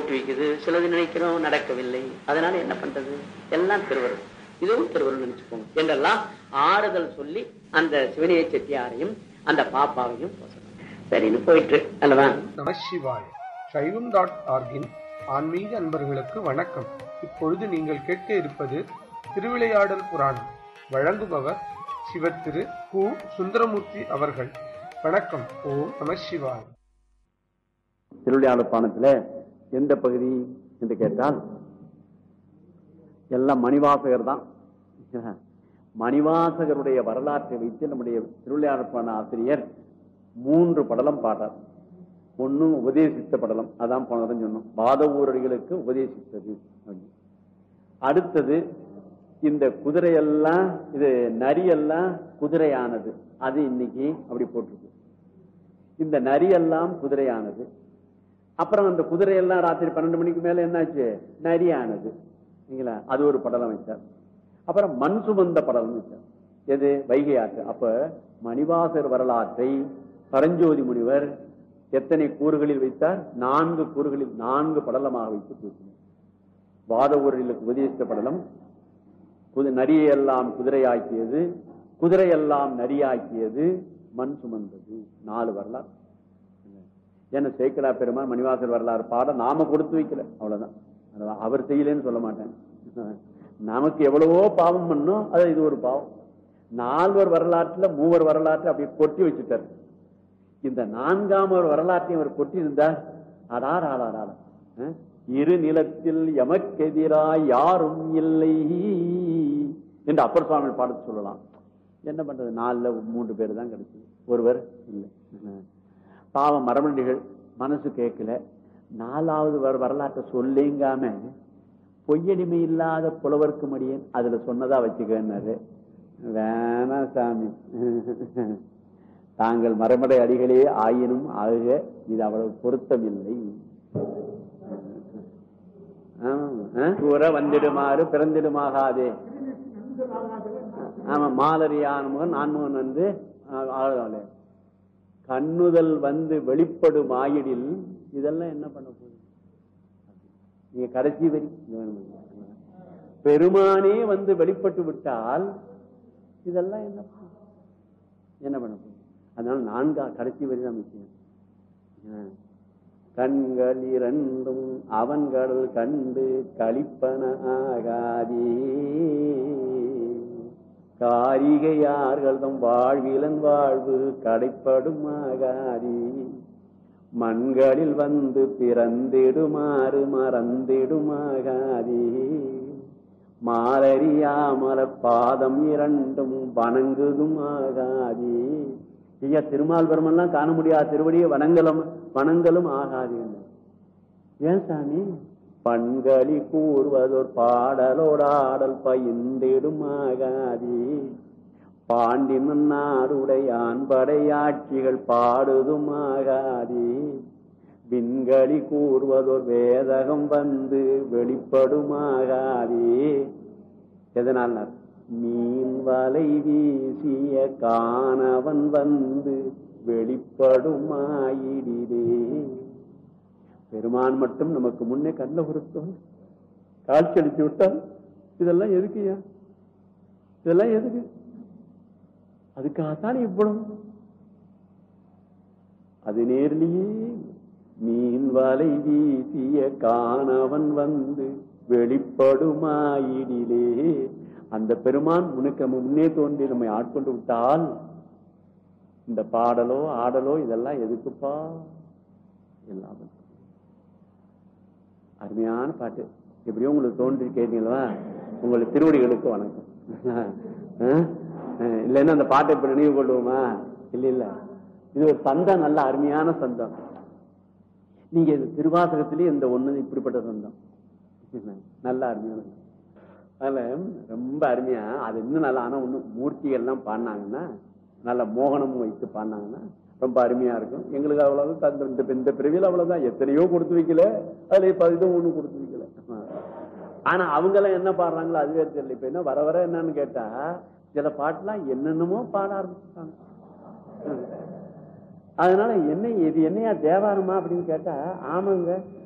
போட்டு வைக்குது சிலது நினைக்கிறோம் நடக்கவில்லை அதனால என்ன பண்றது எல்லாம் திருவருள் இதுவும் திருவருள் நினைச்சுக்கோங்க என்றெல்லாம் ஆறுதல் சொல்லி அந்த சிவனைய செட்டியாரையும் அந்த பாப்பாவையும் போசணும் சரின்னு போயிட்டு அல்லவா நமசிவாய் சைவம் டாட் ஆர்கின் ஆன்மீக அன்பர்களுக்கு வணக்கம் இப்பொழுது நீங்கள் கேட்க இருப்பது திருவிளையாடல் புராணம் வழங்குபவர் சிவத்திரு கு சுந்தரமூர்த்தி அவர்கள் வணக்கம் ஓம் நமசிவாய் திருவிளையாடல் பானத்துல எந்த பகுதி என்று கேட்டால் எல்லாம் மணிவாசகர் தான் மணிவாசகருடைய வரலாற்றை வைத்து நம்முடைய திருவிளையாடல் பான ஆசிரியர் மூன்று படலம் பாடுறார் ஒன்னும் உபதேசித்த படலம் அதான் போன தடவை சொன்னோம் வாத ஊரடிகளுக்கு உபதேசித்தது அப்படின்னு. அடுத்தது இந்த குதிரையெல்லாம் இது நரியெல்லாம் குதிரையானது அது இன்னைக்கு அப்படி போட்டிருக்கு இந்த நரியெல்லாம் குதிரையானது அப்புறம் அந்த குதிரையெல்லாம் ராத்திரி பன்னெண்டு மணிக்கு மேல என்னாச்சு நரியானது சரிங்களா அது ஒரு படலம் வச்சார் அப்புறம் மண் சுமந்த படலம் வச்சார் எது வைகை ஆற்று அப்ப மணிவாசர் வரலாற்றை பரஞ்சோதி முனிவர் எத்தனை கூறுகளில் வைத்தார் நான்கு கூறுகளில் நான்கு படலமாக வைத்து பேசினார் வாத ஊரர்களுக்கு உபதேசித்த படலம் குது நரியெல்லாம் குதிரையாக்கியது குதிரையெல்லாம் நரியாக்கியது மண் சுமந்தது நாலு வரலாறு ஏன்னா சேக்கடா பெருமான் மணிவாசர் வரலாறு பாட நாம கொடுத்து வைக்கல அவ்வளவுதான் அவ்வளவுதான். அவர் செய்யலன்னு சொல்ல மாட்டேன் நமக்கு எவ்வளவோ பாவம் பண்ணோம் அது இது ஒரு பாவம் நால்வர் வரலாற்றுல மூவர் வரலாற்று அப்படி கொட்டி வச்சுட்டார் இந்த நான்காம் ஒரு வரலாற்றையும் அவர் கொட்டி இருந்தா அடார் ஆடார் ஆடார் அஹ், இரு நிலத்தில் எமக்கெதிராய் யாரும் இல்லை என்று அப்பர் சுவாமி பாடத்து சொல்லலாம் என்ன பண்றது நாலுல மூன்று பேர் தான் கிடைச்சது ஒருவர் இல்லை அஹ். பாவம் மரமண்டிகள் மனசு கேட்கல நாலாவது வர வரலாற்றை சொல்லிங்காம பொய்யடிமை இல்லாத புலவர்க்கு மடியேன் அதுல சொன்னதா வச்சுக்கன்னாரு வேணாம் சாமி தாங்கள் மரமடை அடிகளே ஆயினும் ஆகுக இது அவ்வளவு பொருத்தமில்லை ஆமா, ஆ? கூற வந்திடுமாறு பிறந்திடுமாகாதே ஆமா மாலரியான முகன் நான்முகன் வந்து ஆ, ஆளுதாளே. கண்ணுதல் வந்து வெளிப்படும் ஆயிடில் இதெல்லாம் என்ன பண்ண போகுது நீங்க கடைசி வரி இங்க வேணும். பெருமானே வந்து வெளிப்பட்டு விட்டால் இதெல்லாம் என்ன பண்ண- என்ன பண்ண போகுது அதனால நான்கா கடைசி வரி தான் முக்கியம் ஆ. கண்கள் இரண்டும் அவன்கள் கண்டு களிப்பன ஆகாதே காரிகையார்கள் தம் வாழ்விலன் வாழ்வு கடைப்படும் ஆகாதே மண்களில் வந்து பிறந்திடுமாறு மறந்திடுமாகாதே மாலரியாமலர் பாதம் இரண்டும் வணங்குதும் ஆகாதே ஐயா திருமால் பெருமெல்லாம் காண முடியாத திருவடியை வணங்கலும் வணங்கலும் ஆகாது ஏன் சாமி பண்களி கூறுவதோர் பாடலோடாடல் பயிந்திடும் ஆகாதே பாண்டி மன்னாருடையான் படையாட்சிகள் பாடுதும் ஆகாதே விண்களி கூறுவதோர் வேதகம் வந்து வெளிப்படுமாகாதே எதனால் மீன் வலை வீசிய காணவன் வந்து வெளிப்படுமாயிடிதே பெருமான் மட்டும் நமக்கு முன்னே கண்ண உறுத்தம் காட்சி அளித்து விட்டால் இதெல்லாம் எதுக்குயா இதெல்லாம் எதுக்கு அதுக்காகத்தான் இவ்வளவு அது நேர்லயே மீன் வலை வீசிய காணவன் வந்து வெளிப்படுமாயிடிலே அந்த பெருமான் உனக்கு நம்ம முன்னே தோன்றி நம்மை ஆட்கொண்டு விட்டால் இந்த பாடலோ ஆடலோ இதெல்லாம் எதுக்குப்பா எல்லாம் அருமையான பாட்டு எப்படியோ உங்களுக்கு தோன்றி கேட்டீங்களா உங்களுக்கு திருவடிகளுக்கு வணக்கம் அஹ்? அஹ் இல்லைன்னா அந்த பாட்டை இப்ப நினைவு கொள்வோமா இல்ல இல்ல இது ஒரு சந்தம் நல்ல அருமையான சந்தம் நீங்க இது திருவாசகத்திலேயே இந்த ஒண்ணு இப்படிப்பட்ட சந்தம் நல்ல அருமையான சந்தம். அதுல ரொம்ப அருமையா அது இன்னும் நல்லா ஆனா ஒண்ணு மூர்த்திகள் எல்லாம் பாடினாங்கன்னா நல்ல மோகனம் வைத்து பாடினாங்கன்னா ரொம்ப அருமையா இருக்கும் எங்களுக்கு அவ்வளவு தந்த- இந்த இந்த பிறவியில் அவ்வளவுதான் எத்தனையோ கொடுத்து வைக்கல அதுல இப்ப இதுவும் ஒண்ணும் கொடுத்து வைக்கல ஆனா அவங்க எல்லாம் என்ன பாடுறாங்களோ அதுவே தெரியல இப்ப என்ன வர வர என்னன்னு கேட்டா சில பாட்டுலாம் என்னென்னமோ பாட ஆரம்பிச்சுட்டாங்க அதனால என்ன இது என்னையா தேவாரமா அப்படின்னு கேட்டா ஆமாங்க